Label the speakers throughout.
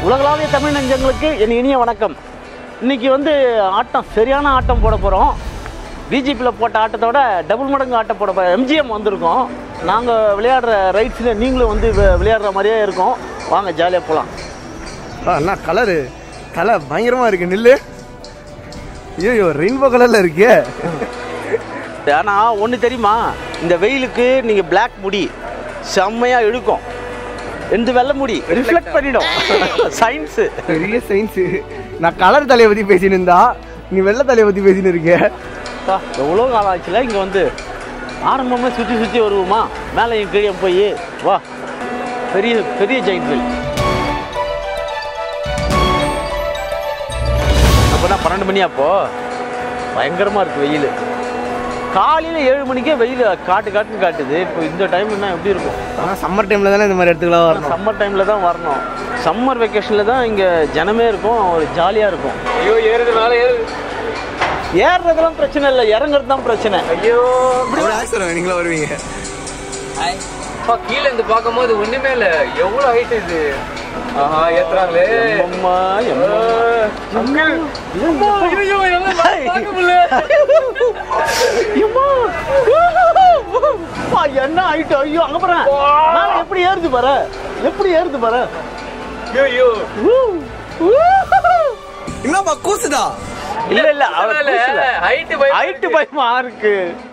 Speaker 1: உலகளாவிய தமிழ் நெஞ்சங்களுக்கு என் இனிய வணக்கம் இன்னைக்கு வந்து ஆட்டம் சரியான ஆட்டம் போட போகிறோம் பிஜேபியில் போட்ட ஆட்டத்தோட டபுள் மடங்கு ஆட்டம் போட போகிறோம் எம்ஜிஎம் வந்திருக்கோம் நாங்கள் விளையாடுற ரைட்ஸில் நீங்களும் வந்து வி- விளையாடுற மாதிரியே இருக்கோம் வாங்க ஜாலியாக போகலாம்
Speaker 2: அண்ணா கலரு தலை பயங்கரமா இருக்கு நில்லு ஐயோ ரெயின்போ கலர்ல இருக்கே
Speaker 1: ஆனால் ஒன்று தெரியுமா இந்த வெயிலுக்கு நீங்கள் Black முடி செம்மையாக இழுக்கும் எந்த வெள்ளை முடி ரிஃப்ளெக்ட் பண்ணிடும் சயின்ஸு
Speaker 2: பெரிய சயின்ஸ் நான் கலர் தலையை பத்தி பேசின்னு இருந்தா நீ வெள்ளை தலையை பத்தி பேசின்னு இருக்க
Speaker 1: எவ்வளோ காலம் ஆச்சுல இங்கே வந்து ஆரம்பமாக சுற்றி சுற்றி வருவோமா மேலே கீழே போய் வா பெரிய பெரிய ஜெயின் வில் அப்போனா பன்னெண்டு மணி அப்போ பயங்கரமாக இருக்குது வெயில் காலையில் ஏழு மணிக்கே வெயில் காட்டு காட்டுன்னு காட்டுது இப்போ இந்த டைம்னா எப்படி இருக்கும்
Speaker 2: ஆனா சம்மர் டைம்ல தானே இந்த மாதிரி இடத்துக்குலாம் வரணும்
Speaker 1: சம்மர் டைமில் தான் வரணும் சம்மர் வெக்கேஷனில் தான் இங்கே ஜனமே இருக்கும் ஒரு ஜாலியாக இருக்கும்
Speaker 3: ஐயோ ஏறுது மேல ஏறுது
Speaker 1: ஏறுறதுலாம் பிரச்சனை இல்லை இறங்குறது தான் பிரச்சனை
Speaker 3: ஐயோ
Speaker 2: நீங்களா வருவீங்க
Speaker 3: அப்பா கீழே இருந்து பார்க்கும்போது ஒண்ணுமே இல்ல எவ்வளவு ஹைட் இது ஆஹா ஏத்துறாங்களே
Speaker 1: அம்மா எம்மா
Speaker 3: அங்கிள் அம்மா, ஐயோ, என்னால பார்க்க முடியல.
Speaker 1: எம்மா. அப்பா, என்ன ஆயிட்டு ஐயோ அங்க பாரு மேல எப்படி ஏறுது பாரு எப்படி ஏறுது பாரு
Speaker 3: ஐயோ
Speaker 2: என்னப்பா கூசுதா
Speaker 1: இல்ல இல்ல அவர்
Speaker 3: ஹைட்
Speaker 1: ஹைட் பயமா இருக்கு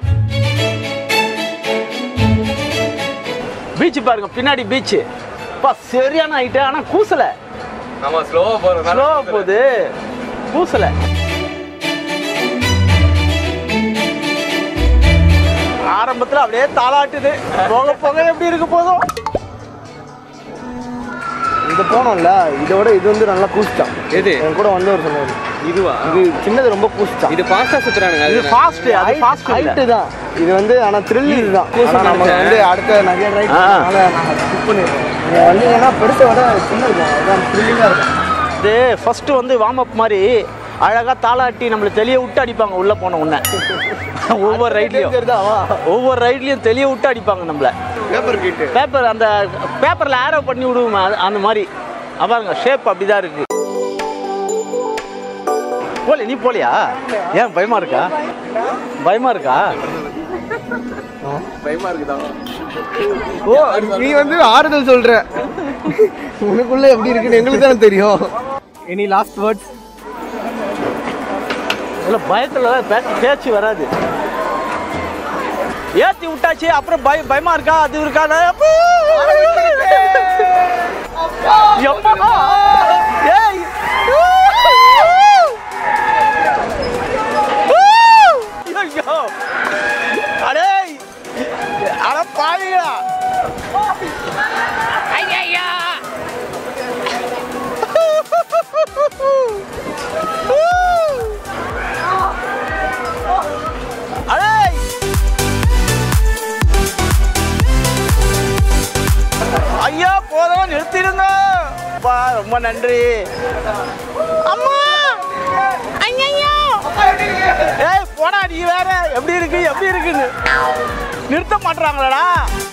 Speaker 1: பீச் பாருங்க பின்னாடி பீச் பா சரியான ஹைட்டு ஆனா கூசல
Speaker 3: ஆமா ஸ்லோவா போறோம்
Speaker 1: ஸ்லோவா போகுது கூசல ஆரம்பத்துல அப்படியே தாளாட்டுது போக போக எப்படி இருக்க போதும்
Speaker 2: இது போனோம்ல இதோட இது வந்து நல்லா கூசிட்டான்
Speaker 3: எது
Speaker 2: என் கூட வந்து ஒரு சொன்னாரு
Speaker 3: இதுவா
Speaker 2: இது சின்னது ரொம்ப கூசிட்டான்
Speaker 3: இது ஃபாஸ்டா சுத்துறானுங்க
Speaker 1: இது ஃபாஸ்ட் அது ஃபாஸ்ட்
Speaker 2: ஹைட்டு தான் இது வந்து ஆனா த்ரில் இதுதான்
Speaker 3: கூசம்
Speaker 2: ஆனா நமக்கு
Speaker 3: நினைச்சேன்.
Speaker 2: வந்து அடுத்த நிறைய ரைட்
Speaker 1: ஆ.
Speaker 2: அதனால நான் ஸ்கிப் பண்ணிடுறோம் நீங்க வந்தீங்கன்னா பெருசை விட சின்ன இருக்கும் அதுதான் த்ரில்லிங்கா இருக்கும்
Speaker 1: இது ஃபர்ஸ்ட் வந்து வார்ம் அப் மாதிரி அழகா தாளாட்டி நம்மள தெளிய விட்டு அடிப்பாங்க உள்ள போன உடனே ஒவ்வொரு ரைட்லயும்
Speaker 2: தெரியுதா வா
Speaker 1: ஒவ்வொரு ரைட்லயும் தெளிய விட்டு அடிப்பாங்க நம்மள
Speaker 2: பேப்பர் கிட்டு
Speaker 1: பேப்பர் அந்த பேப்பர்ல ஆரோ பண்ணி விடுவோமே அது- அந்த மாதிரி அ பாருங்க ஷேப் அப்படிதான் இருக்கு போல நீ போலியா ஏன் பயமா இருக்கா பயமா இருக்கா
Speaker 3: பயமா இருக்குதா
Speaker 2: ஓ நீ வந்து ஆறுதல் சொல்ற உனக்குள்ள எப்படி இருக்குன்னு எங்களுக்கு தானே தெரியும் எனி லாஸ்ட் வேர்ட்ஸ்
Speaker 1: இல்ல பயத்துல பே- பேச்சு வராது ஏத்தி விட்டாச்சு அப்புறம் பய பயமா இருக்கா அது இருக்காதா அப்பா! எப்பா! ஏய்! ஐயோ! அடேய்! அட பாவிகளா! அடேய்! ஐயா போதும் நிறுத்திடுங்க அப்பா ரொம்ப நன்றி அம்மா ஐயையோ! ஏய் போடா நீ வேற எப்படி இருக்கு எப்படி இருக்குன்னு நிறுத்த மாட்றாங்களடா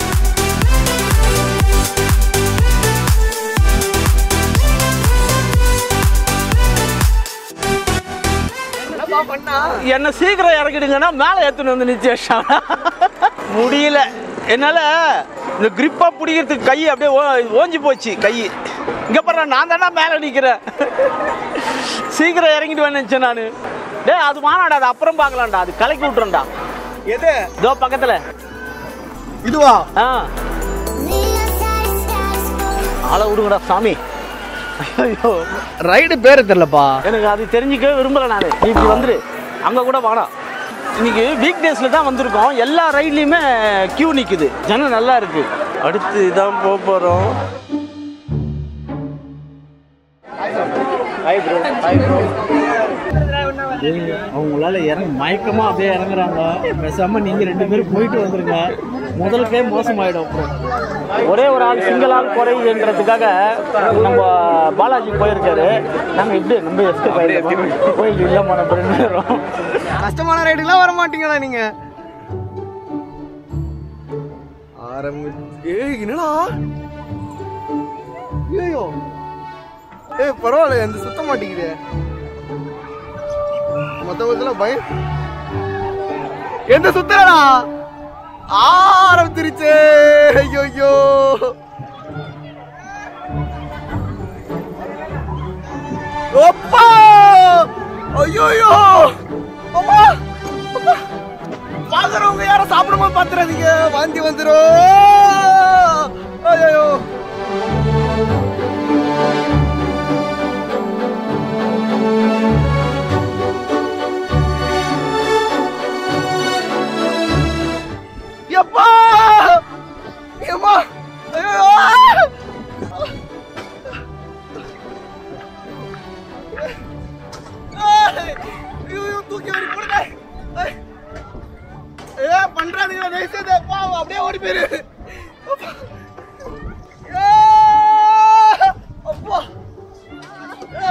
Speaker 1: என்ன சீக்கிரம் இறக்கிடுங்கன்னா மேலே ஏத்துன்னு வந்து நிச்சயம் முடியல என்னால இந்த கிரிப்பா பிடிக்கிறதுக்கு கை அப்படியே ஓ- ஓஞ்சி போச்சு கை இங்க பாரு நான் தானே மேலே நிக்கிறேன் சீக்கிரம் இறங்கிட்டு நினைச்சேன் நான் டேய் அது மானாடா அது அப்புறம் பார்க்கலாம்டா அது கலக்கி விட்டுறேன்டா
Speaker 2: எது
Speaker 1: இதோ பக்கத்துல
Speaker 2: இதுவா
Speaker 1: ஆ ஆளை விடுங்கடா சாமி ஐயோ
Speaker 2: ரைடு பேரு தெரியலப்பா
Speaker 1: எனக்கு அது தெரிஞ்சுக்கவே விரும்பல நான் நீ இப்படி வந்துரு அங்க கூட வேணாம் இன்னைக்கு வீக் டேஸ்ல தான் வந்திருக்கோம் எல்லா ரைட்லயுமே கியூ நிக்குது ஜனம் நல்லா இருக்கு அடுத்து இதான் போக போறோம் அவங்களால இறங்க மயக்கமா அப்படியே இறங்குறாங்க பேசாம நீங்க ரெண்டு பேரும் போயிட்டு வந்துருங்க முதலுக்கே மோசமாயிடும் அப்புறம் ஒரே ஒரு ஆள் சிங்கிள் ஆள் குறையுதுன்றதுக்காக நம்ம பாலாஜி போயிருக்காரு நாங்க இப்படி நம்ம எஸ்கே போயிட்டு இல்லாம நம்ம ரெண்டு பேரும்
Speaker 2: கஷ்டமான ரைடுலாம் வர மாட்டீங்களா நீங்க ஆரம்பி ஏய் என்னடா ஐயோ ஏய் பரவாயில்ல அந்த சுத்த மாட்டேங்குது மொத்தம் பயம் எந்த சுத்தலடா ஆரம்பிச்சிருச்சே ஐயோ ஐயோ அப்பா ஐயோ ஐயோ அம்மா அம்மா பாக்குறவங்க யாரும் சாப்பிடும்போது பாத்துறாதீங்க வாந்தி வந்துரும் ஐயோ எப்பா ஏம்மா ஐயோ ஏய், ஐயோ, தூக்கி ஓடி போடுங்க. ஏய். ஏ பண்றாதீங்க தயவு செய்து அப்பா அப்படியே ஓடி போயிரு அப்பா. ஏ, அப்பா ஏ,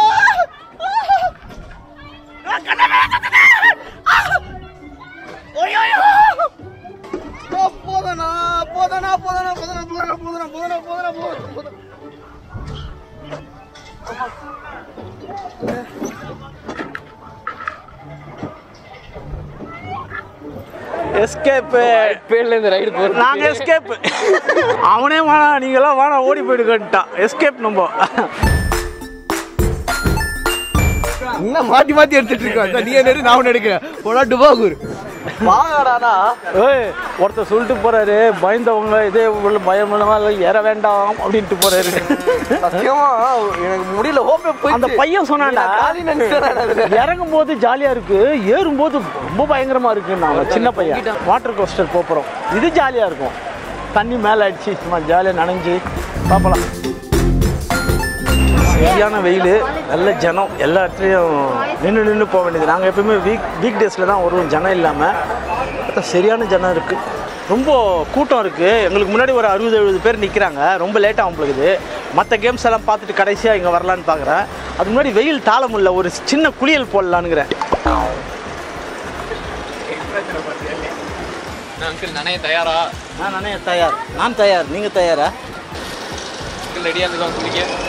Speaker 2: ஆ, கண்ணை மேல தட்டுங்க. ஆ. ஐயோ, ஐயோ. ஆ, போதுண்ணா, போதுண்ணா, போதுண்ணா, போதுண்ணா, போதுண்ணா, போதுண்ணா, போதுண்ணா, போதுண்ணா, போதுண்ணா, போதுண்ணா.
Speaker 1: எஸ்கேப்பு
Speaker 3: பேர்ல இந்த ரைடு போறது
Speaker 1: நாங்க எஸ்கேப் அவனே வேணாம் நீங்களாம் வேணாம் ஓடி போயிடுக்கன்ட்டான் எஸ்கேப் நம்ம
Speaker 2: என்ன மாத்தி மாத்தி எடுத்துட்டு இருக்கோம் நீ என்ன நான் ஒண்ணு எடுக்கிறேன் போடா டுபாகூர் வாங்கடாடா
Speaker 1: ஏய் ஒருத்தர் சொல்லிட்டு போறாரு பயந்தவங்க இதே உள்ள பயம் இல்லாம ஏற வேண்டாம் அப்படின்ட்டு போறாரு
Speaker 2: சத்தியமா எனக்கு முடியல ஹோப்பே போய்
Speaker 1: அந்த பையன் சொன்னான்டா
Speaker 2: காலி நினைச்சேன்
Speaker 1: இறங்கும் போது ஜாலியா இருக்கு ஏறும்போது ரொம்ப பயங்கரமா இருக்கு நான் சின்ன பையன் வாட்டர் கோஸ்டர் போறோம் இது ஜாலியா இருக்கும் தண்ணி மேல அடிச்சு சும்மா ஜாலியா நனைஞ்சு பார்க்கலாம் சரியான வெயில் நல்ல ஜனம் எல்லா இடத்துலையும் நின்று நின்று போக வேண்டியது நாங்கள் எப்பயுமே வீக் வீக் டேஸில் தான் வருவோம் ஜனம் இல்லாமல் பார்த்தா சரியான ஜனம் இருக்குது ரொம்ப கூட்டம் இருக்குது எங்களுக்கு முன்னாடி ஒரு அறுபது எழுபது பேர் நிற்கிறாங்க ரொம்ப லேட்டாக உங்களுக்கு மற்ற கேம்ஸ் எல்லாம் பார்த்துட்டு கடைசியாக இங்கே வரலான்னு பார்க்குறேன் அது முன்னாடி வெயில் தாள முடியல ஒரு சின்ன குளியல் போடலான்னுங்கிறேன்
Speaker 3: அங்கிள் நானே தயாரா
Speaker 1: நான் நானே தயார் நான் தயார் நீங்கள் தயாரா
Speaker 3: அங்கிள் ரெடியா இருந்துக்கோங்க குளிக்க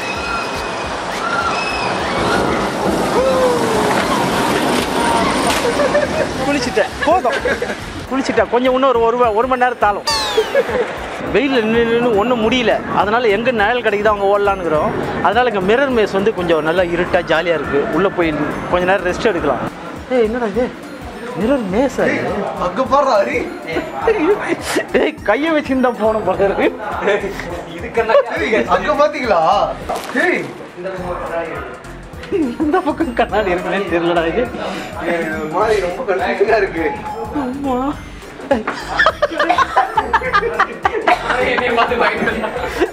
Speaker 1: குளிச்சிட்டேன் போதும் குளிச்சிட்டேன் கொஞ்சம் இன்னும் ஒரு ஒரு ஒரு மணி நேரம் தாளும் வெயில் நின்று நின்று ஒன்றும் முடியல அதனால எங்கே நிழல் கிடைக்குதோ அவங்க ஓடலான்னுக்கிறோம் அதனால இங்கே மிரர் மேஸ் வந்து கொஞ்சம் நல்லா இருட்டாக ஜாலியாக இருக்குது உள்ளே போய் கொஞ்ச நேரம் ரெஸ்ட் எடுக்கலாம் ஏய் என்னடா இது மிரர் மேஸ்
Speaker 2: அங்க பாடுறா ஹரி
Speaker 1: ஏய் கையை வச்சுருந்தா போன போல இருக்கு
Speaker 2: அங்க பாத்தீங்களா ஏய்
Speaker 1: இந்த பக்கம் கண்ணாடி இருக்குன்னு தெரியலடா இது
Speaker 2: இது மாதிரி ரொம்ப கன்ஃபியூஷனா இருக்கு
Speaker 1: அம்மா
Speaker 3: என்னைய பார்த்து பயந்து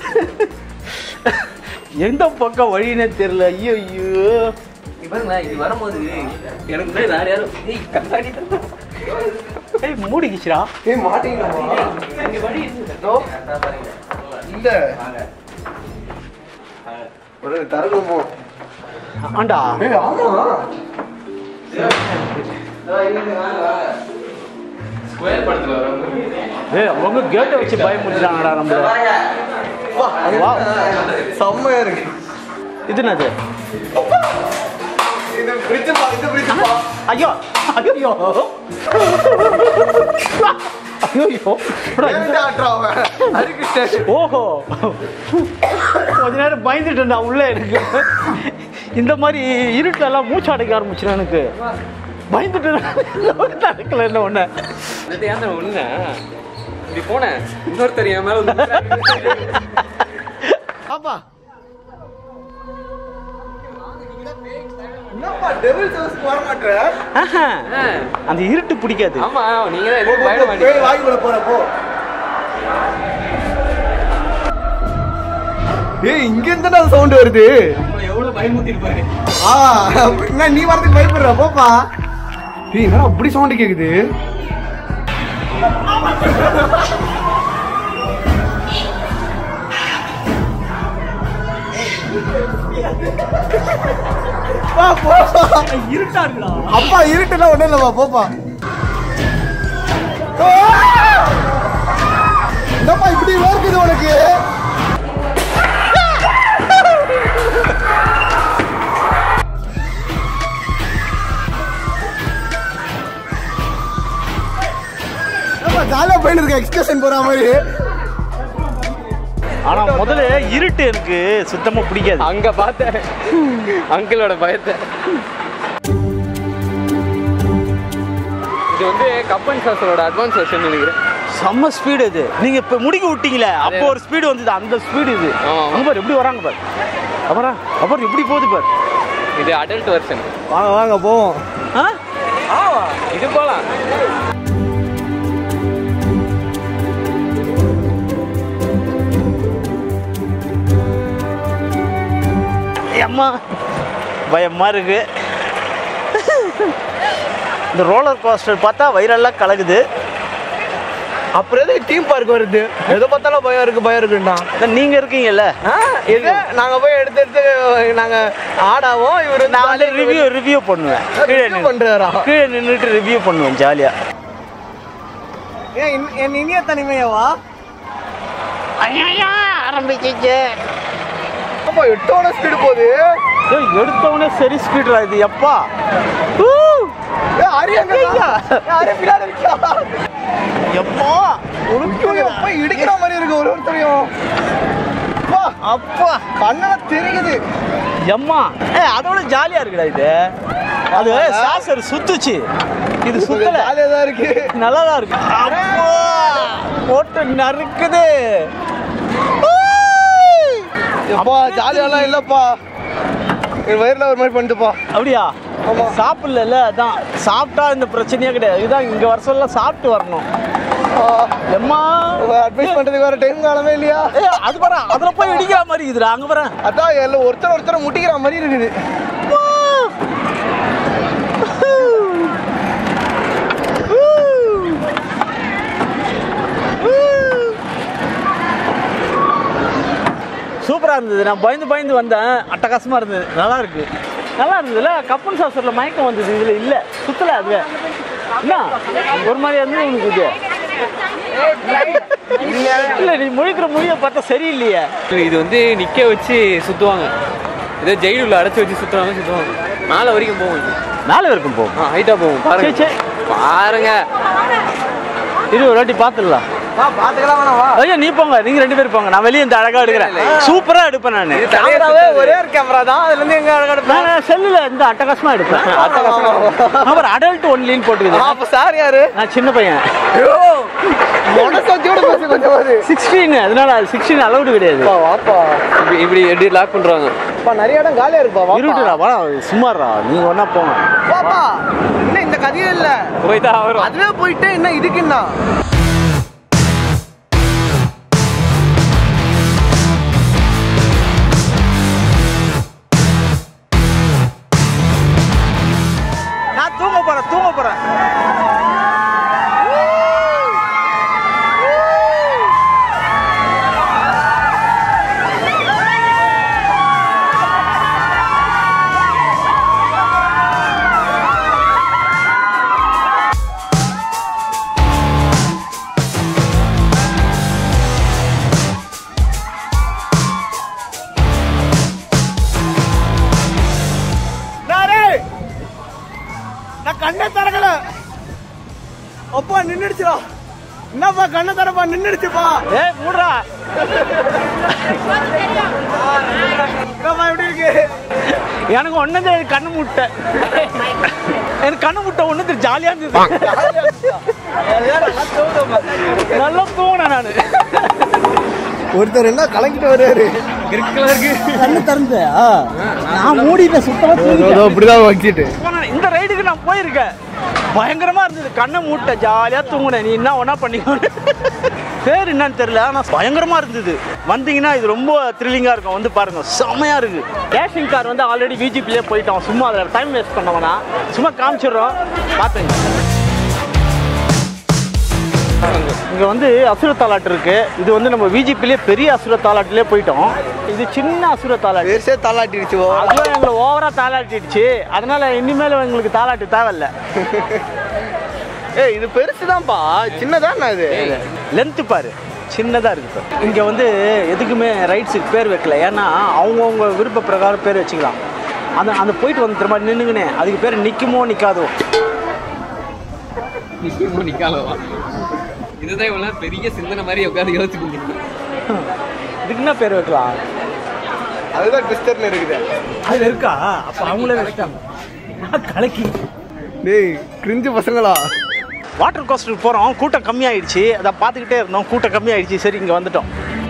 Speaker 1: எந்த பக்கம் வழினே தெரியல ஐயோ ஐயோ
Speaker 3: இவங்க இது வரும்போது எனக்கு முன்னாடி வேற யாரும் ஏய் கண்ணாடி
Speaker 1: ஏய் மூடிக்கிச்சுடா
Speaker 2: ஏய் மாட்டீங்களா நோ இல்ல ஒரு தரணுமோ
Speaker 1: ஆண்டா
Speaker 2: ஏய் ஆமா
Speaker 3: ஸ்கொயர் படத்துல வரும்
Speaker 1: ஏய் அவங்க கேட்டை வச்சு பயமுறுத்துறாங்கடா நம்மள வா.
Speaker 2: செம்மையா இருக்கு
Speaker 1: இது என்னது
Speaker 2: இது பிரிட்ஜ் பா இது பிரிட்ஜ் பா
Speaker 1: ஐயோ ஐயோ ஐயோ ஐயோ
Speaker 2: ஏன்டா ஆட்றா அவன் அதுக்கு ஸ்டேஷன்
Speaker 1: ஓஹோ கொஞ்ச நேரம் பயந்துட்டு நான் உள்ள எனக்கு இந்த மாதிரி இருட்டுல எல்லாம் மூச்சு அடைக்க ஆரம்பிச்சிடும் எனக்கு பயந்துட்டு நடக்கல என்ன ஒண்ணு
Speaker 3: அது ஏன் ஒண்ணு இப்படி போனேன் இன்னொருத்தர் என் மேல வந்து
Speaker 2: ஆப்பா என்னப்பா டெவில் சவுஸ்க்கு வர மாட்டற
Speaker 1: ஆஹா, அந்த இருட்டு பிடிக்காது
Speaker 3: ஆமா நீங்க தான் எதுவும் பயணம்
Speaker 2: பேய்
Speaker 3: மாட்டீங்க
Speaker 2: வாய்க்குள்ள போற போ ஏய் இங்க இருந்தா சவுண்ட் வருது
Speaker 3: எவ்வளவு பயமுத்திட்டு பாருங்க
Speaker 2: ஆ என்ன நீ வரதுக்கு பயப்படுற போப்பா ஏய் என்னடா அப்படி சவுண்ட் கேக்குது வா, போ.
Speaker 1: இருட்டா இருக்குடா
Speaker 2: அப்பா இருட்டுலாம் ஒண்ணும் இல்லப்பா போப்பா ஆ! என்னப்பா இப்படி இருக்குது உனக்கு ஜாலியா போயிட்டு இருக்க எக்ஸ்கர்ஷன் போற மாதிரி
Speaker 1: ஆனா முதல்ல இருட்டு எனக்கு சுத்தமா பிடிக்காது
Speaker 3: அங்க பார்த்தேன் அங்கிளோட பயத்தை இது வந்து கப்பன் சாசரோட அட்வான்ஸ் வெர்ஷன் நினைக்கிறேன்
Speaker 1: செம்ம ஸ்பீடு இது நீங்க இப்ப முடிக்க விட்டீங்களே அப்போ ஒரு ஸ்பீடு வந்தது அந்த ஸ்பீடு இது
Speaker 3: ஆமா.
Speaker 1: அங்க பாரு எப்படி வராங்க பாரு அப்புறம் அப்புறம் எப்படி போகுது பாரு
Speaker 3: இது அடல்ட் வெர்ஷன்
Speaker 2: வாங்க வாங்க போவோம்
Speaker 1: ஆ?
Speaker 3: ஆமா இது போலாம்
Speaker 1: அம்மா பயமா இருக்கு இந்த ரோலர் கோஸ்டர் பார்த்தா வயிறெல்லாம் கலகுது
Speaker 2: அப்புறம் எதுக்கு தீம் பார்க் வருது எதை பார்த்தாலும் பயம் இருக்கு பயம் இருக்குன்னா
Speaker 1: இல்ல, நீங்க இருக்கீங்கல்ல
Speaker 2: இது நாங்க போய் எடுத்து எடுத்து நாங்க ஆடாவோம் இவரு
Speaker 1: நான் வந்து ரிவ்யூ ரிவ்யூ பண்ணுவேன் கீழே
Speaker 2: Review
Speaker 1: நின்னு-
Speaker 2: பண்றாரா?
Speaker 1: கீழே நின்றுட்டு ரிவ்யூ பண்ணுவேன் ஜாலியா
Speaker 2: ஏன் இன்- என் இனிய தனிமையவா
Speaker 1: ஆரம்பிச்சிச்சு
Speaker 2: அப்பா எட்டோட ஸ்பீடு போகுது
Speaker 1: எடுத்தவொடனே சரி ஸ்பீட்ரா இது எப்பா ஊ!
Speaker 2: ஏ அரி அங்க அரி பின்னாடி இருக்கா
Speaker 1: எப்பா
Speaker 2: உனக்கு எப்ப இடிக்கிற மாதிரி இருக்கு ஒரு ஒருத்தரையும் அப்பா
Speaker 1: அப்பா
Speaker 2: கண்ணெல்லாம் தெரியுது
Speaker 1: எம்மா ஏ அதோட ஜாலியா இருக்குடா இது அது சாசர் சுத்துச்சு இது சுத்தல
Speaker 2: ஜாலியா தான் இருக்கு
Speaker 1: நல்லா தான் இருக்கு அப்பா போட்டு நறுக்குது
Speaker 2: எப்பா ஜாலியாலாம் இல்லப்பா என் வயிறுல ஒரு மாதிரி பண்ணிட்டுப்பா
Speaker 1: அப்படியா
Speaker 2: ஆமா.
Speaker 1: சாப்பிடல அதான் சாப்பிட்டா இந்த பிரச்சனையே கிடையாது இதுதான் இங்க வர சொல்ல சாப்பிட்டு வரணும் எம்மா
Speaker 2: அட்வைஸ் பண்றதுக்கு வேற டைம் காலமே இல்லையா
Speaker 1: ஏ அது பாரு அதுல போய் இடிக்கிற மாதிரி இருக்குதுடா அங்க வரேன்
Speaker 2: அதான் எல்லாம் ஒருத்தர் ஒருத்தர் முட்டிக்கிற மாதிரி இருக்குது
Speaker 1: சூப்பரா இருந்தது நான் பயந்து பயந்து வந்தேன் அட்டகாசமா இருந்தது நல்லா இருக்கு நல்லா இருந்ததுல கப்பன் சாசர்ல மயக்கம் வந்தது இதுல இல்ல சுத்தல அது என்ன ஒரு மாதிரி இருந்தது உனக்கு இது இல்ல நீ முழிக்கிற மொழியை பார்த்தா சரியில்லையே
Speaker 3: இது வந்து நிக்க வச்சு சுத்துவாங்க ஏதோ ஜெயிலுள்ள அடைச்சு வச்சு சுத்துவாங்க சுத்துவாங்க மேல வரைக்கும் போகும் இது.
Speaker 1: நாலு வரைக்கும் போகும்
Speaker 3: ஆ ஹைட்டா போகும் பாருங்க
Speaker 1: சரி, சரி.
Speaker 3: பாருங்க
Speaker 1: இது ஒரு வாட்டி பார்த்துடலாம்
Speaker 2: வா பாத்துக்கலாம் வேணாம் வா
Speaker 1: ஐயா நீ போங்க நீங்க ரெண்டு பேரும் போங்க நான் வெளியே இந்த அழகா எடுக்கிறேன் சூப்பரா எடுப்பேன் நான்
Speaker 3: இது தலையை
Speaker 2: கேமராவே
Speaker 3: சுத்தாது.
Speaker 2: ஒரே ஒரு கேமரா தான் அதுல இருந்து எங்க அழகா எடுப்பேன்
Speaker 1: நான் செல்லுல இந்த அட்டகாசமா எடுப்பேன் அப்புறம் அடல்ட் ஒன்லின்னு போட்டுக்குது
Speaker 2: அப்ப சார் யாரு
Speaker 1: நான் சின்ன பையன்
Speaker 2: ஐயோ மனசாட்சியோட பேசு கொஞ்சம் பாரு
Speaker 1: சிக்ஸ்டீன் அதனால சிக்ஸ்டீன் அலௌடு கிடையாது
Speaker 2: வா, வாப்பா
Speaker 3: இப்படி இப்படி எப்படி லாக் பண்றாங்க
Speaker 2: அப்பா நிறைய இடம் காலியா இருப்பா வாப்பா
Speaker 1: இருட்டுடா வா சும்மாறா நீங்க ஒன்னா போங்க
Speaker 2: வாப்பா இன்னும் இந்த கதையே இல்ல
Speaker 3: போய் தான் வரும்
Speaker 2: அதுவே போயிட்டு என்ன இதுக்கு என்ன
Speaker 1: நான் தூங்க போறேன் தூங்க போறேன்
Speaker 2: நான் கண்ணை திறக்கல அப்பா நின்னுடுச்சுடா என்னப்பா கண்ணை திறப்பா நின்னுடுச்சுப்பா
Speaker 1: ஏய் மூடுறா
Speaker 2: என்னப்பா எப்படி இருக்கு
Speaker 1: எனக்கு ஒண்ணு தெரியாது கண்ணு முட்டை எனக்கு கண்ணு முட்டை ஒண்ணு ஜாலியா இருந்தது நல்லா தூங்கினேன் நானு
Speaker 2: ஒருத்தர் என்ன கலங்கிட்டு வர்றாரு
Speaker 1: கண்ணு திறந்து நான் மூடிட்டேன் சுத்தமா
Speaker 2: அப்படிதான் வச்சுட்டு
Speaker 1: போனேன். இந்த ரைடுக்கு நான் போயிருக்கேன் பயங்கரமா இருந்தது கண்ணை மூட்டை ஜாலியா தூங்குனேன் நீ என்ன ஒண்ணா பண்ணிக்கோ பேர் என்னன்னு தெரியல ஆனா பயங்கரமா இருந்தது வந்தீங்கன்னா இது ரொம்ப த்ரில்லிங்கா இருக்கும் வந்து பாருங்க செம்மையா இருக்கு கேஷிங் கார் வந்து ஆல்ரெடி பிஜிபிலே போயிட்டோம் சும்மா அதில் டைம் வேஸ்ட் பண்ணவனா சும்மா காமிச்சிடுறோம் பார்த்துங்க இங்க வந்து அசுர தாலாட்டு இருக்கு இது வந்து நம்ம விஜிபிலே பெரிய அசுர தாலாட்டுலேயே போயிட்டோம் இது சின்ன அசுர தாலாட்டு
Speaker 2: பெருசே தள்ளாட்டிடுச்சு
Speaker 1: அதுவும் எங்களை ஓவரா தாளாட்டிடுச்சு அதனால இனிமேல் எங்களுக்கு தாளாட்டு தேவையில்ல
Speaker 2: ஏய் இது பெருசுதான்ப்பா சின்னதாண்ணா இது
Speaker 1: லென்த்து பாரு சின்னதாக இருக்கு பாரு இங்கே வந்து எதுக்குமே ரைட்ஸுக்கு பேர் வைக்கல ஏன்னா அவங்கவுங்க விருப்ப பிரகாரம் பேர் வச்சுக்கலாம் அந்த அந்த போயிட்டு வந்து திரும்ப நின்றுங்கண்ணே அதுக்கு பேர் நிற்குமோ நிற்காதோ
Speaker 3: நிக்காலவா இதுதான் இவ்வளவு பெரிய சிந்தனை மாதிரி உட்காந்து யோசிச்சுட்டு
Speaker 1: இதுக்கு என்ன பேர் வைக்கலாம்
Speaker 2: அதுதான் ட்விஸ்டர்ல இருக்குது
Speaker 1: அது இருக்கா அப்ப அவங்களே வச்சுட்டாங்க நான் கலக்கி
Speaker 2: டேய் கிரிஞ்சு பசங்களா
Speaker 1: வாட்டர் கோஸ்டருக்கு போகிறோம் கூட்டம் கம்மியாயிடுச்சு அதை பார்த்துக்கிட்டே இருந்தோம் கூட்டம் கம்மியாயிடுச்சு சரி இங்கே வந்துட்டோம்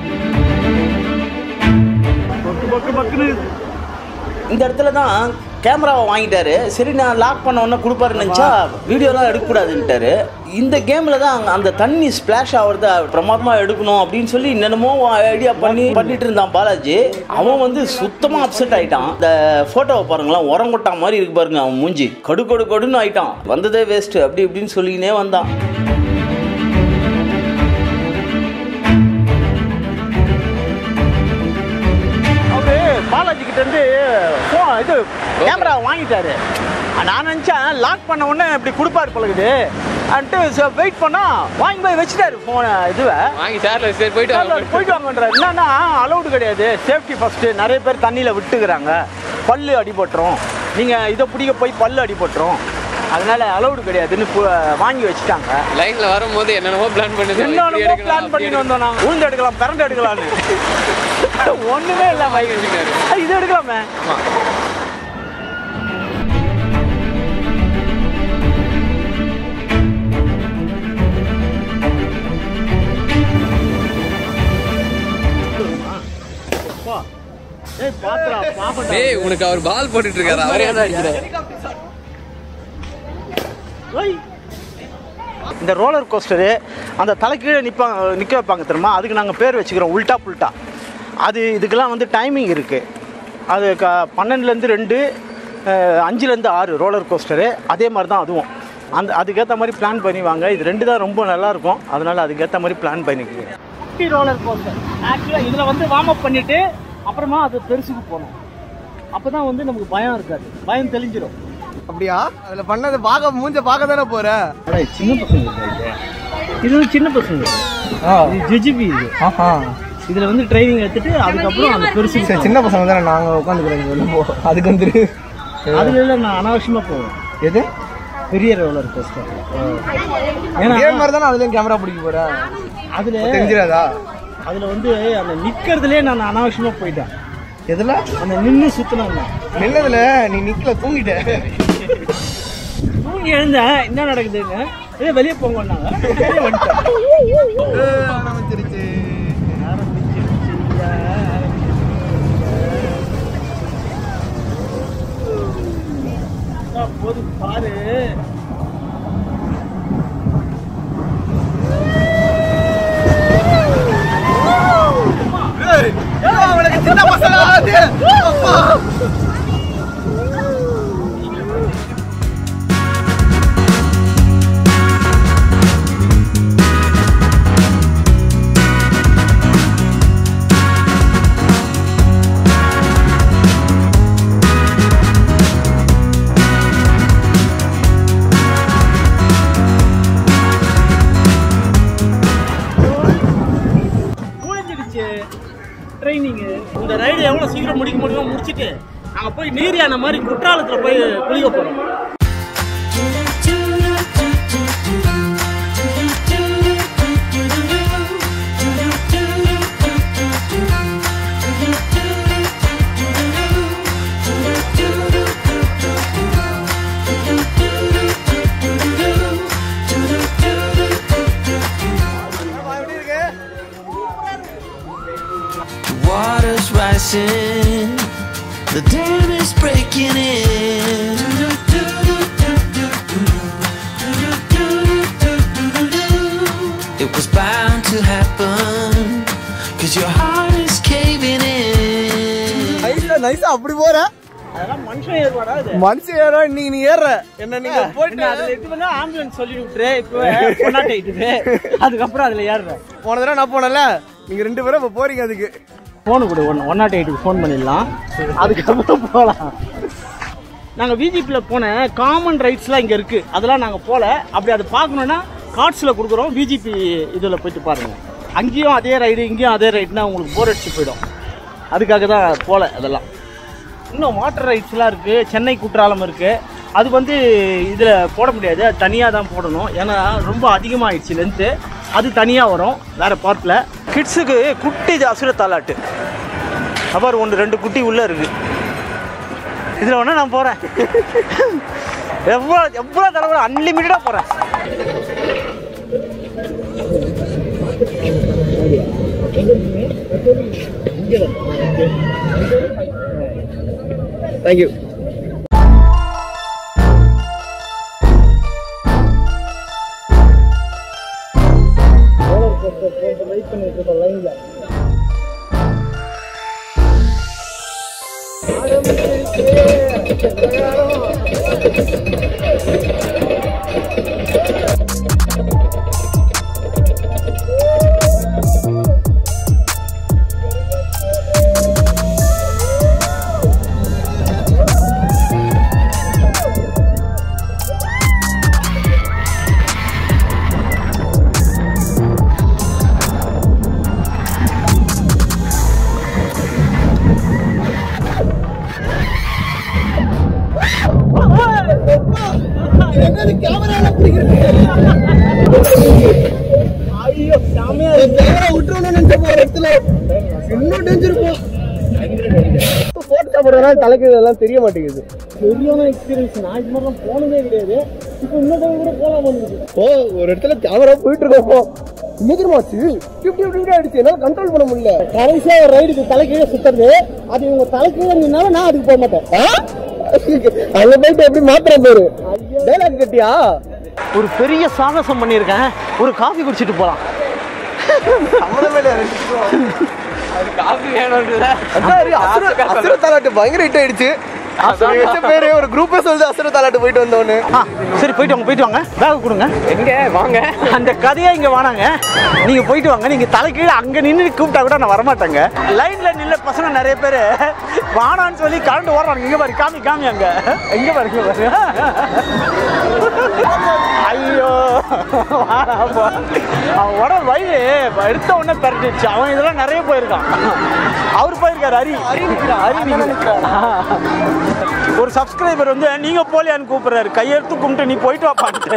Speaker 1: பக்கு பக்கு பக்குன்னு இந்த இடத்துல தான் கேமராவை வாங்கிட்டாரு சரி நான் லாக் பண்ண உடனே கொடுப்பாருன்னு நினச்சா வீடியோலாம் எடுக்கக்கூடாதுன்ட்டாரு இந்த கேமில் தான் அங்க அந்த தண்ணி ஸ்ப்ளாஷ் ஆகிறத பிரமாதமாக எடுக்கணும் அப்படின்னு சொல்லி என்னென்னமோ ஐடியா பண்ணி பண்ணிட்டு இருந்தான் பாலாஜி அவன் வந்து சுத்தமாக அப்செட் ஆயிட்டான் இந்த ஃபோட்டோவை பாருங்களேன் உரங்கொட்டா மாதிரி இருக்கு பாருங்க அவன் மூஞ்சி கடு கடு கடுன்னு ஆயிட்டான் வந்ததே வேஸ்ட் அப்படி இப்படின்னு சொல்லினே வந்தான் அவரு பாலாஜி கிட்ட இருந்து phone இது கேமரா வாங்கிட்டாரு நான் நினச்சேன் லாக் பண்ண உடனே இப்படி கொடுப்பாரு பழகுது அன்ட்டு வெயிட் பண்ணா வாங்கி போய் வச்சுட்டாரு ஃபோனை இதுவை
Speaker 3: வாங்கி சேர்ல சரி போயிட்டு
Speaker 1: சார்,
Speaker 3: வாங்க.
Speaker 1: போயிட்டு வாங்கன்றாரு என்னன்னா அலௌடு கிடையாது சேஃப்டி ஃபர்ஸ்ட் நிறைய பேர் தண்ணியில் விட்டுக்கிறாங்க பல்லு அடிபட்டுரும் நீங்க இதை பிடிக்க போய் பல்லு அடிபட்டுரும் அதனால அலௌடு கிடையாதுன்னு கு- வாங்கி வச்சுட்டாங்க
Speaker 3: லைன்ல வரும்போது என்னென்னமோ பிளான் பண்ணுது
Speaker 1: என்னென்னமோ பிளான் பண்ணிட்டு வந்தோம் நாங்கள் உளுந்து எடுக்கலாம் பிறண்டு எடுக்கலாம்னு ஒண்ணுமே இல்லை
Speaker 3: வாங்கி வச்சுக்காரு
Speaker 1: இது எடுக்கலாமே
Speaker 3: ஆமா.
Speaker 1: ஏய் பாத்துடா பாப்படா
Speaker 3: டேய் உனக்கு அவர் பால் போட்டுட்டு இருக்காரு அவரே தான் அடிக்கிறாரு
Speaker 1: ஓய். இந்த ரோலர் கோஸ்டரு அந்த தலைக்கீழே நிற்பாங்க நிற்க வைப்பாங்க தெரியுமா அதுக்கு நாங்கள் பேர் வச்சுக்கிறோம் உல்டா புல்டா அது இதுக்கெல்லாம் வந்து டைமிங் இருக்குது அது க பன்னெண்டுலேருந்து ரெண்டு அஹ், அஞ்சுலேருந்து ஆறு ரோலர் கோஸ்டரு அதே மாதிரி தான் அதுவும் அந்த அதுக்கேற்ற மாதிரி பிளான் பண்ணிவாங்க இது ரெண்டு தான் ரொம்ப நல்லாயிருக்கும் அதனால் அதுக்கேற்ற மாதிரி பிளான் பண்ணிக்கோங்க குட்டி ரோலர் கோஸ்டர் ஆக்சுவலாக இதில் வந்து வார்ம் அப் பண்ணிவிட்டு அப்புறமா அது பெருசுக்கு போகணும் அப்போ தான் வந்து நமக்கு பயம் இருக்காது பயம் தெளிஞ்சிடும்
Speaker 2: அப்படியா அதுல பண்ணது பார்க்க மூஞ்ச பார்க்க தானே போற
Speaker 1: அடா, இது சின்ன பசங்க இது வந்து சின்ன பசங்க இது ஜிஜிபி இது
Speaker 2: ஆஹா
Speaker 1: இதுல வந்து ட்ரைனிங் எடுத்துட்டு அதுக்கப்புறம் அந்த பெருசு
Speaker 2: சரி சின்ன பசங்க தானே நாங்க உட்காந்துக்கிறோம் வெளில போ அதுக்கு வந்துரு
Speaker 1: அதுல எல்லாம் நான் அனாவசியமா போவேன்
Speaker 2: எது
Speaker 1: பெரிய ரோலர் கோஸ்டர் ஏன்னா
Speaker 2: இதே மாதிரி தானே அதுலயும் கேமரா பிடிக்க போற
Speaker 1: அதுல
Speaker 2: தெரிஞ்சிடாதா
Speaker 1: அதுல வந்து அந்த நிக்கிறதுலயே நான் அனாவசியமா போயிட்டேன்
Speaker 2: எதுல
Speaker 1: அந்த நின்று சுத்தினேன்
Speaker 2: நின்னதுல நீ நிக்கல தூங்கிட்ட
Speaker 1: தூங்கி எழுந்தேன் என்ன நடக்குதுன்னு ஏ வெளியே போங்கன்னாங்க வெளியே வந்துட்டேன்
Speaker 2: ஆரம்பிச்சிருச்சு
Speaker 1: ஆரம்பிச்சிருச்சுய்யா, ஆரம்பிச்சிருச்சு. போது பாரு
Speaker 2: அவனுக்கு சின்ன பசங்க அது அப்பா
Speaker 1: முடிஞ்சிடுச்சு ட்ரைனிங்கு இந்த ரைடு எவ்வளோ சீக்கிரம் முடிக்க முடியுமோ முடிச்சுட்டு நாங்கள் போய் நீர் யானை மாதிரி குற்றாலத்தில் போய் குளிக்க போகிறோம்
Speaker 2: எப்படி இருக்கு
Speaker 4: The water's rising, the dam is breaking in. It was bound to happen, cause your heart is caving in.
Speaker 2: நைஸா நைஸா அப்படி போற
Speaker 1: அதெல்லாம் மனுஷன் ஏறுவாடா இது
Speaker 2: மனுஷன் ஏறா நீ நீ ஏற என்ன நீங்க
Speaker 1: என்ன
Speaker 2: போயிட்டு
Speaker 1: அதுல இது பண்ணா ஆம்புலன்ஸ் சொல்லி விட்டுரு இப்போ கொண்டாட்டிட்டு அதுக்கப்புறம் அதுல ஏறுறேன்
Speaker 2: போன தடவை நான் போனல நீங்க ரெண்டு பேரும் இப்ப போறீங்க அதுக்கு
Speaker 1: ஃபோனு கொடு ஒன் ஒன் நாட் எயிட்டுக்கு ஃபோன் பண்ணிடலாம் அதுக்கப்புறம் போகலாம் நாங்கள் விஜிபியில் போன காமன் ரைட்ஸ்லாம் இங்கே இருக்குது அதெல்லாம் நாங்கள் போகல அப்படி அதை பார்க்கணுன்னா கார்ட்ஸில் கொடுக்குறோம் விஜிபி இதில் போயிட்டு பாருங்கள் அங்கேயும் அதே ரைடு இங்கேயும் அதே ரைடுனா உங்களுக்கு போர் அடிச்சு போயிடும் அதுக்காக தான் போகல அதெல்லாம் இன்னும் வாட்டர் ரைட்ஸ்லாம் இருக்குது சென்னை குற்றாலம் இருக்குது அது வந்து இதில் போட முடியாது அது தனியாக தான் போடணும் ஏன்னா ரொம்ப அதிகமாகிடுச்சு லென்த்து அது தனியாக வரும் வேறு பார்ட்டில் கிட்ஸுக்கு குட்டி அசுர தாலாட்டு அப்புறம் ஒன்று ரெண்டு குட்டி உள்ளே இருக்கு இதில் ஒன்று நான் போகிறேன் எவ்வளோ எவ்வளோ தடவை அன்லிமிட்டடாக போகிறேன்
Speaker 2: தேங்க்யூ கேமரா விட்டுறணும் நினைச்ச போற இடத்துல இன்னும் டேஞ்சர் போ போட்டு சாப்பிட்றதுனால தலைக்கு இதெல்லாம் தெரிய மாட்டேங்குது
Speaker 1: சரியான எக்ஸ்பீரியன்ஸ் நான் இது மாதிரிலாம் போனதே கிடையாது இப்போ இன்னொரு கூட போகலாம் வந்துருக்கு
Speaker 2: ஓ ஒரு இடத்துல கேமரா போயிட்டு இருக்கோம் போ நிஜமாச்சு இப்படி இப்படி இப்படி ஆயிடுச்சு என்னால கண்ட்ரோல் பண்ண முடியல
Speaker 1: கடைசியா ஒரு ரைடுக்கு தலை கீழே சுத்துறது அது இவங்க தலை கீழே நின்னாலும் நான் அதுக்கு போக மாட்டேன்
Speaker 2: அங்க போயிட்டு எப்படி மாத்திரம் பேரு டைலாக் கட்டியா
Speaker 1: ஒரு பெரிய சாகசம் பண்ணியிருக்கேன் ஒரு காஃபி குடிச்சிட்டு போகலாம்
Speaker 3: காஃபி வேணும்ல
Speaker 2: அசுர தாலாட்டு பயங்கர ஹிட் ஆயிடுச்சு நீ வச்ச பேரு ஒரு குரூப்பே சொல்லுது அசுர தாலாட்டு போயிட்டு வந்தோன்னு
Speaker 1: ஆ சரி போயிட்டு வாங்க போயிட்டு வாங்க பேக் கொடுங்க
Speaker 3: எங்க வாங்க
Speaker 1: அந்த கதையா இங்க வானாங்க நீங்க போயிட்டு வாங்க நீங்க தலை கீழே அங்க நின்று கூப்பிட்டா கூட நான் வரமாட்டேங்க லைன்ல நில்ல பசங்க நிறைய பேர் வானான்னு சொல்லி கரண்ட் ஓடுறாங்க இங்க பாரு காமி காமி அங்க எங்க பாரு இங்க பாரு ஐயோ வாடா போ. அவன் உடம்பு வயிறு எடுத்த உடனே பெரட்டிடுச்சு அவன் இதெல்லாம் நிறைய போயிருக்கான் அவர் போயிருக்காரு ஹரி ஹரி நிக்கிறார். ஒரு சப்ஸ்கிரைபர் வந்து நீங்க போலியான்னு கூப்பிடுறாரு கையெடுத்து கும்பிட்டு நீ போயிட்டு வாப்பான்ட்டு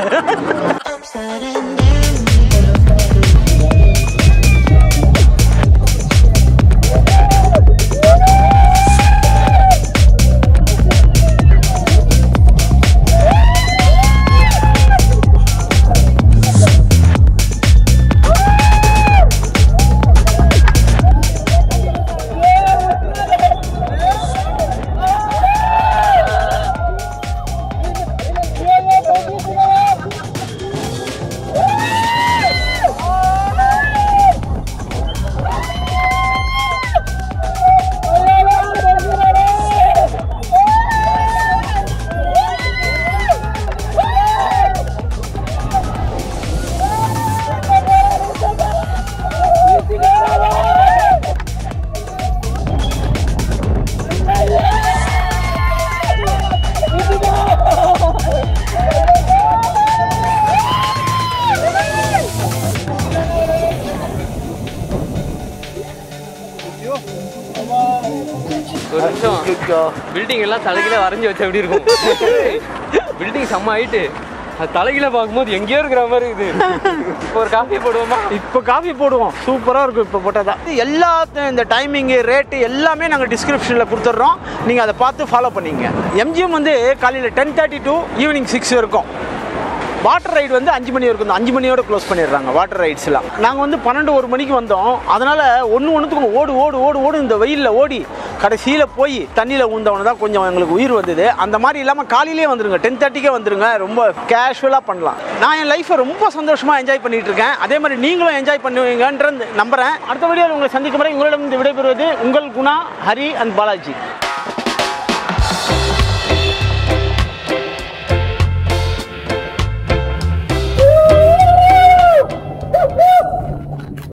Speaker 3: ஒரு நிமிஷம் பில்டிங் எல்லாம் தலைகீழ வரைஞ்சி வச்ச எப்படி இருக்கும் பில்டிங் செம்ம ஆயிட்டு அது தலைகீழ பார்க்கும்போது எங்கேயோ இருக்கிற மாதிரி இருக்குது இப்போ ஒரு காஃபி போடுவோமா
Speaker 1: இப்போ காஃபி போடுவோம் சூப்பராக இருக்கும் இப்போ போட்டதா எல்லா இந்த டைமிங்கு ரேட்டு எல்லாமே நாங்கள் டிஸ்கிரிப்ஷனில் கொடுத்துட்றோம் நீங்கள் அதை பார்த்து ஃபாலோ பண்ணிங்க எம்ஜிஎம் வந்து காலையில் ten thirty to evening six இருக்கும் வாட்டர் ரைடு வந்து அஞ்சு மணி வரைக்கும் தான். அஞ்சு மணியோட க்ளோஸ் பண்ணிடுறாங்க வாட்டர் ரைட்ஸ்லாம் நாங்கள் வந்து பன்னெண்டு ஒரு மணிக்கு வந்தோம் அதனால் ஒன்று ஒன்றுத்துக்கும் ஓடு ஓடு ஓடு ஓடு இந்த வெயிலில் ஓடி கடைசியில் போய் தண்ணியில் ஊந்தவன தான் கொஞ்சம் எங்களுக்கு உயிர் வந்தது அந்த மாதிரி இல்லாமல் காலையிலே வந்துருங்க டென் தேர்ட்டிக்கே வந்துருங்க ரொம்ப கேஷுவலாக பண்ணலாம் நான் என் லைஃப்பை ரொம்ப சந்தோஷமாக என்ஜாய் பண்ணிட்டு இருக்கேன் அதே மாதிரி நீங்களும் என்ஜாய் பண்ணுவீங்கன்ற நம்புறேன் அடுத்த வீடியோவில் உங்களை சந்திக்கும் வரை உங்களிடம் விடைபெறுவது உங்கள் குணா ஹரி அண்ட் பாலாஜி